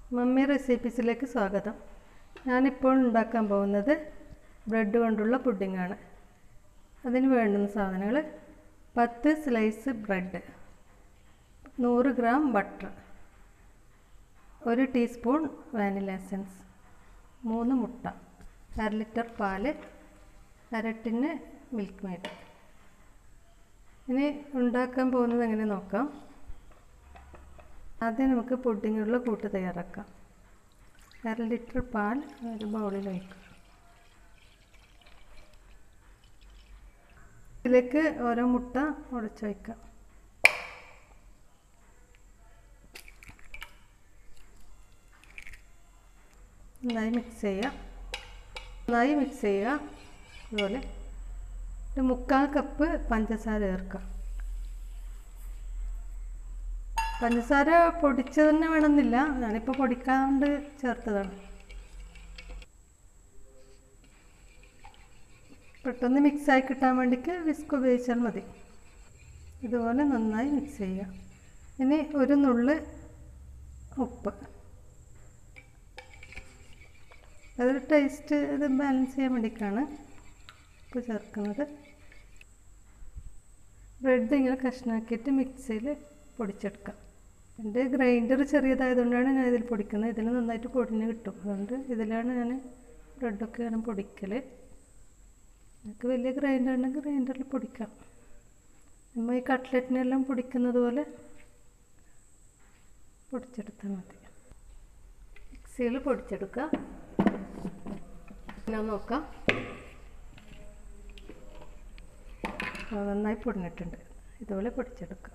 Mummy റെസിപ്പീസിലേക്ക് സ്വാഗതം ഞാനിപ്പോൾ ഉണ്ടാക്കാൻ പോകുന്നത് ബ്രെഡ് കൊണ്ടുള്ള പുഡിങ്ങാണ് അതിന് വേണ്ടുന്ന സാധനങ്ങൾ പത്ത് സ്ലൈസ് ബ്രെഡ് നൂറ് ഗ്രാം ബട്ടർ ഒരു ടീസ്പൂൺ വാനില എസൻസ് മൂന്ന് മുട്ട അര ലിറ്റർ പാല് അര ടിന്ന് മിൽക്ക് മെയ്ഡ് ഇനി ഉണ്ടാക്കാൻ പോകുന്നത് എങ്ങനെ നോക്കാം ആദ്യം നമുക്ക് പുഡിങ്ങിനുള്ള കൂട്ട് തയ്യാറാക്കാം അര ലിറ്റർ പാൽ ഒരു ബൗളിൽ ഒഴിക്കുക ഇതിലേക്ക് ഓരോ മുട്ട ഉടച്ചു വയ്ക്കാം നന്നായി മിക്സ് ചെയ്യുക നന്നായി മിക്സ് ചെയ്യുക അതുപോലെ ഒരു മുക്കാൽ കപ്പ് പഞ്ചസാര ചേർക്കാം പഞ്ചസാര പൊടിച്ചത് തന്നെ വേണമെന്നില്ല ഞാനിപ്പോൾ പൊടിക്കാണ്ട് ചേർത്തതാണ് പെട്ടെന്ന് മിക്സായി കിട്ടാൻ വേണ്ടിക്ക് വിസ്ക് ഉപയോഗിച്ചാൽ മതി ഇതുപോലെ നന്നായി മിക്സ് ചെയ്യുക ഇനി ഒരു നുള്ള് ഉപ്പ് അതൊരു ടേസ്റ്റ് ഇത് ബാലൻസ് ചെയ്യാൻ വേണ്ടിയിട്ടാണ് ഉപ്പ് ചേർക്കുന്നത് ബ്രെഡ് ഇങ്ങനെ കഷ്ണാക്കിയിട്ട് മിക്സിയിൽ പൊടിച്ചെടുക്കാം എൻ്റെ ഗ്രൈൻഡർ ചെറിയതായതുകൊണ്ടാണ് ഞാൻ ഇതിൽ പൊടിക്കുന്നത് ഇതിൽ നന്നായിട്ട് പൊടിഞ്ഞ് കിട്ടും അതുകൊണ്ട് ഇതിലാണ് ഞാൻ ബ്രെഡൊക്കെ ഞാൻ പൊടിക്കൽ എനിക്ക് വലിയ ഗ്രൈൻഡർ ഉണ്ടെങ്കിൽ ഗ്രൈൻഡറിൽ പൊടിക്കാം നമ്മൾ ഈ കട്ട്ലറ്റിനെല്ലാം പൊടിക്കുന്നത് പോലെ പൊടിച്ചെടുത്താൽ മതി മിക്സിയിൽ പൊടിച്ചെടുക്കുക ഞാൻ നോക്കാം നന്നായി പൊടിഞ്ഞിട്ടുണ്ട് ഇതുപോലെ പൊടിച്ചെടുക്കുക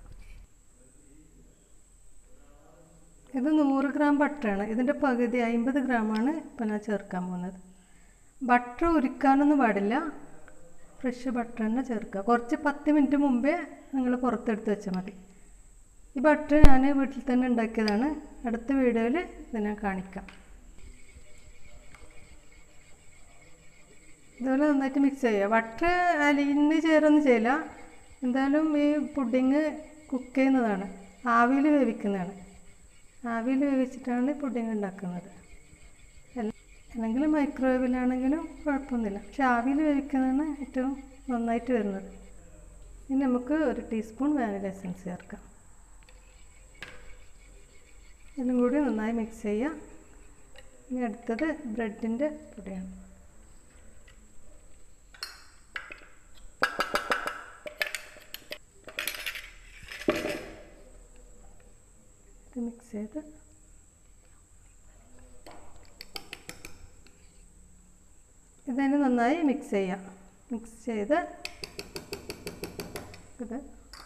ഇത് നൂറ് ഗ്രാം ബട്ടറാണ് ഇതിൻ്റെ പകുതി അമ്പത് ഗ്രാമാണ് ഇപ്പം ഞാൻ ചേർക്കാൻ പോകുന്നത് ബട്ടർ ഉരുക്കാനൊന്നും പാടില്ല ഫ്രഷ് ബട്ടർ തന്നെ ചേർക്കുക കുറച്ച് പത്ത് മിനിറ്റ് മുമ്പേ നിങ്ങൾ പുറത്തെടുത്ത് വെച്ചാൽ മതി ഈ ബട്ടർ ഞാൻ വീട്ടിൽ തന്നെ ഉണ്ടാക്കിയതാണ് അടുത്ത വീഡിയോയിൽ ഇത് ഞാൻ കാണിക്കാം ഇതുപോലെ നന്നായിട്ട് മിക്സ് ചെയ്യുക ബട്ടർ അലിന് ചേരൊന്നും ചെയ്യില്ല എന്തായാലും ഈ പുഡിങ് കുക്ക് ചെയ്യുന്നതാണ് ആവിയിൽ വേവിക്കുന്നതാണ് ആവിയിൽ വേവിച്ചിട്ടാണ് പുഡിങ് ഉണ്ടാക്കുന്നത് അല്ലെങ്കിൽ മൈക്രോവേവിലാണെങ്കിലും കുഴപ്പമൊന്നുമില്ല പക്ഷെ ആവിയിൽ വേവിക്കുന്നതാണ് ഏറ്റവും നന്നായിട്ട് വരുന്നത് ഇനി നമുക്ക് ഒരു ടീസ്പൂൺ വാനില എസൻസ് ചേർക്കാം ഇതും കൂടി നന്നായി മിക്സ് ചെയ്യാം ഇനി അടുത്തത് ബ്രെഡിൻ്റെ പൊടിയാണ് ഇത് മിക്സ് ചെയ്ത് ഇതിന് നന്നായി മിക്സ് ചെയ്യാം മിക്സ് ചെയ്ത് ഇത്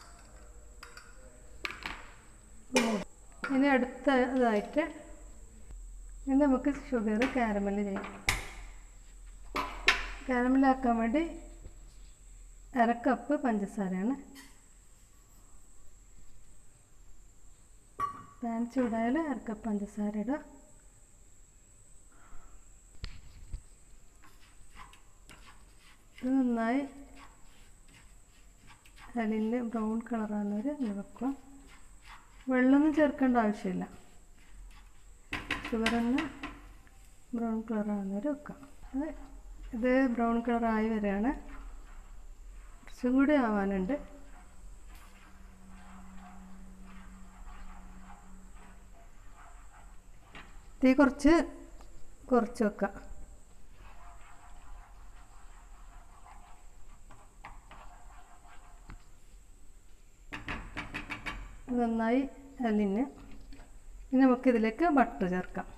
ഇനി അടുത്ത ഇതായിട്ട് ഇനി നമുക്ക് ഷുഗർ കാരമൽ ചെയ്യാം കാരമലാക്കാൻ വേണ്ടി അര കപ്പ് പഞ്ചസാരയാണ് പാൻ ചൂടായാൽ അര കപ്പ് പഞ്ചസാര ഇടുക ഇത് നന്നായി അലിൽ ബ്രൗൺ കളറാകുന്നവർ വെക്കുക വെള്ളമൊന്നും ചേർക്കേണ്ട ആവശ്യമില്ല ഷുഗർ തന്നെ ബ്രൗൺ കളറാകുന്നവർ വെക്കാം അത് ഇത് ബ്രൗൺ കളറായി വരികയാണ് കുറച്ചും കൂടി ആവാനുണ്ട് തീ കുറച്ച് കുറച്ച് വെക്കാം നന്നായി അലിഞ്ഞ് ഇനി നമുക്കിതിലേക്ക് ബട്ടർ ചേർക്കാം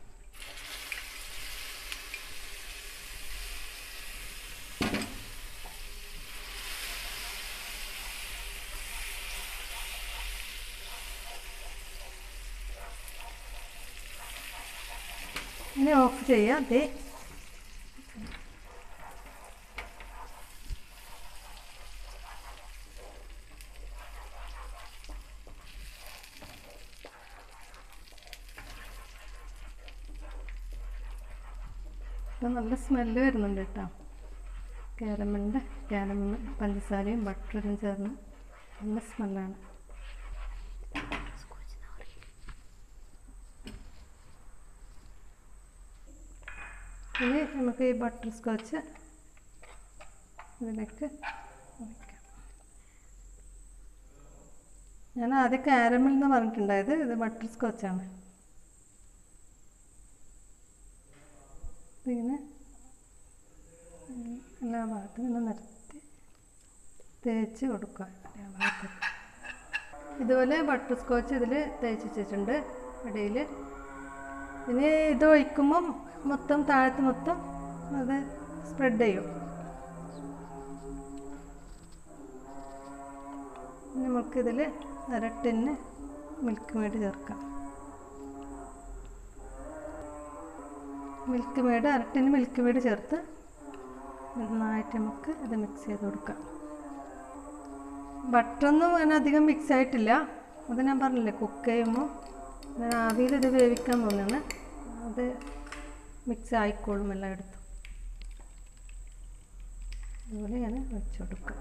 ഇനി ഓഫ് ചെയ്യാം ദേ ഇപ്പം നല്ല സ്മെല്ല് വരുന്നുണ്ട് കേട്ടോ കാരമലിൻ്റെ കാരമൽ പഞ്ചസാരയും ബട്ടറും ചേർന്ന് നല്ല സ്മെല്ലാണ് ഇനി നമുക്ക് ഈ ബട്ടർ സ്കോച്ച് ഇതിലേക്ക് ഒഴിക്കാം ഞാൻ ആദ്യം കാരമൽ എന്ന് പറഞ്ഞിട്ടുണ്ടായത് ഇത് ബട്ടർ സ്കോച്ചാണ് ഇതിങ്ങനെ എല്ലാ ഭാഗത്തും ഇങ്ങനെ നിരത്തി തേച്ച് കൊടുക്കുക എല്ലാ ഭാഗത്തും ഇതുപോലെ ബട്ടർ സ്കോച്ച് ഇതിൽ തേച്ച് വെച്ചിട്ടുണ്ട് ഇടയിൽ ഇനി ഇത് ഒഴിക്കുമ്പം മൊത്തം താഴത്ത് മൊത്തം അത് സ്പ്രെഡ് ചെയ്യും ഇനി നമുക്കിതിൽ അര ടിന്ന് മിൽക്ക് മേഡ് ചേർക്കാം മിൽക്ക് മേഡ് അര ടിന്ന് മിൽക്ക് മേഡ് ചേർത്ത് നന്നായിട്ട് നമുക്ക് ഇത് മിക്സ് ചെയ്ത് കൊടുക്കാം ബട്ടറൊന്നും അങ്ങനെ അധികം മിക്സ് ആയിട്ടില്ല അത് ഞാൻ പറഞ്ഞില്ലേ കുക്ക് ചെയ്യുമ്പോൾ ഞാൻ ആവിയിൽ ഇത് വേവിക്കാൻ തോന്നുന്നു അത് മിക്സ് ആയിക്കോളും എല്ലായിടത്തും അതുപോലെ ഞാൻ വെച്ച് കൊടുക്കും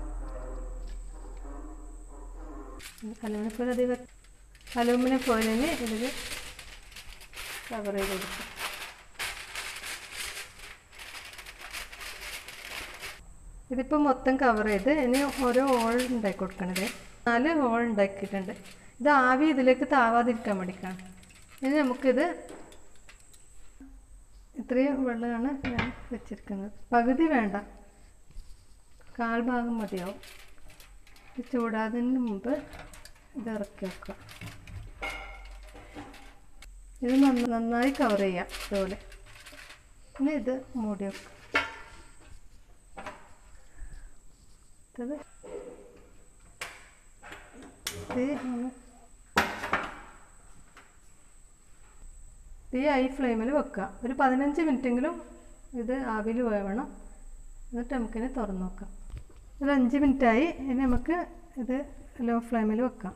അലുമിനിയം ഫോയിൽ അധികം അലുമിനിയം ഫോയിലിന് ഇതിൽ കവർ ചെയ്ത് കൊടുക്കും ഇതിപ്പോൾ മൊത്തം കവർ ചെയ്ത് ഇനി ഓരോ ഹോൾ ഉണ്ടാക്കി കൊടുക്കണത് നാല് ഹോൾ ഉണ്ടാക്കിയിട്ടുണ്ട് ഇത് ആവി ഇതിലേക്ക് താവാതിരിക്കാൻ വേണ്ടിയിട്ടാണ് ഇനി നമുക്കിത് ഇത്രയും വെള്ളമാണ് ഞാൻ വെച്ചിരിക്കുന്നത് പകുതി വേണ്ട കാൽ ഭാഗം മതിയാവും ഇത് ചൂടാതിന് മുമ്പ് ഇത് ഇറക്കി വെക്കുക ഇത് നന്ന- നന്നായി കവർ ചെയ്യാം ഇതുപോലെ ഇനി ഇത് മൂടി വെക്കുക ഇത് തീ ഒന്ന് തീ ഹൈ ഫ്ലെയിമിൽ വെക്കുക ഒരു പതിനഞ്ച് മിനിറ്റെങ്കിലും ഇത് ആവിയിൽ വേവണം എന്നിട്ട് നമുക്കിനി തുറന്ന് നോക്കാം ഒരു അഞ്ച് മിനിറ്റായി ഇനി നമുക്ക് ഇത് ലോ ഫ്ലെയിമിൽ വെക്കാം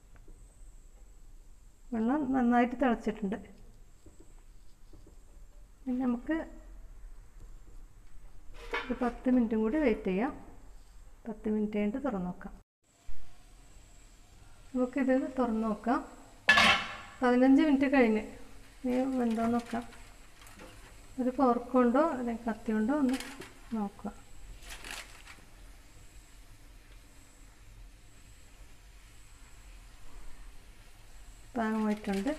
വെള്ളം നന്നായിട്ട് തിളച്ചിട്ടുണ്ട് ഇനി നമുക്ക് ഒരു പത്ത് മിനിറ്റും കൂടി വെയിറ്റ് ചെയ്യാം പത്ത് മിനിറ്റ് കഴിഞ്ഞിട്ട് തുറന്ന് നോക്കാം നമുക്കിത് തുറന്ന് നോക്കാം പതിനഞ്ച് മിനിറ്റ് കഴിഞ്ഞ് ഇനി വെന്തോ നോക്കാം ഒരു ഫോർക്ക് കൊണ്ടോ അല്ലെങ്കിൽ കത്തി കൊണ്ടോ ഒന്ന് നോക്കുക പാകമായിട്ടുണ്ട്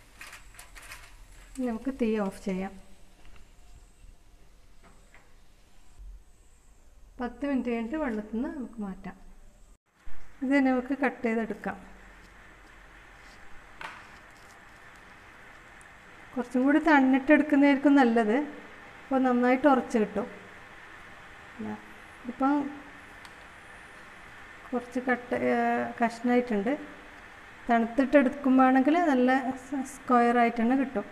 ഇനി നമുക്ക് തീ ഓഫ് ചെയ്യാം പത്ത് മിനിറ്റ് കഴിഞ്ഞിട്ട് വെള്ളത്തിൽ നിന്ന് നമുക്ക് മാറ്റാം ഇത് നമുക്ക് കട്ട് ചെയ്തെടുക്കാം കുറച്ചും കൂടി തണ്ണിട്ട് എടുക്കുന്നതായിരിക്കും നല്ലത് അപ്പോൾ നന്നായിട്ട് ഉറച്ച് കിട്ടും ഇല്ല. ഇപ്പം കുറച്ച് കട്ട് കഷ്ണമായിട്ടുണ്ട് തണുത്തിട്ട് എടുക്കുമ്പോഴാണെങ്കിൽ നല്ല സ്ക്വയർ ആയിട്ട് തന്നെ കിട്ടും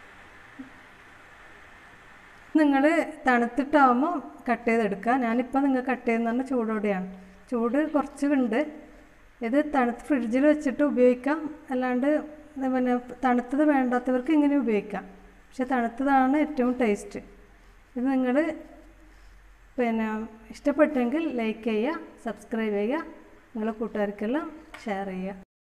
നിങ്ങൾ തണുത്തിട്ടാവുമ്പോൾ കട്ട് ചെയ്തെടുക്കുക ഞാനിപ്പോൾ നിങ്ങൾ കട്ട് ചെയ്യുന്ന പറഞ്ഞാൽ ചൂടോടെയാണ് ചൂട് കുറച്ച് ഉണ്ട് ഇത് തണുത്ത് ഫ്രിഡ്ജിൽ വെച്ചിട്ട് ഉപയോഗിക്കാം അല്ലാണ്ട് ഇത് പിന്നെ തണുത്തത് വേണ്ടാത്തവർക്ക് ഇങ്ങനെ ഉപയോഗിക്കാം പക്ഷെ തണുത്തതാണ് ഏറ്റവും ടേസ്റ്റ് ഇത് നിങ്ങൾ പിന്നെ ഇഷ്ടപ്പെട്ടെങ്കിൽ ലൈക്ക് ചെയ്യുക സബ്സ്ക്രൈബ് ചെയ്യുക നിങ്ങളെ കൂട്ടുകാർക്കെല്ലാം ഷെയർ ചെയ്യുക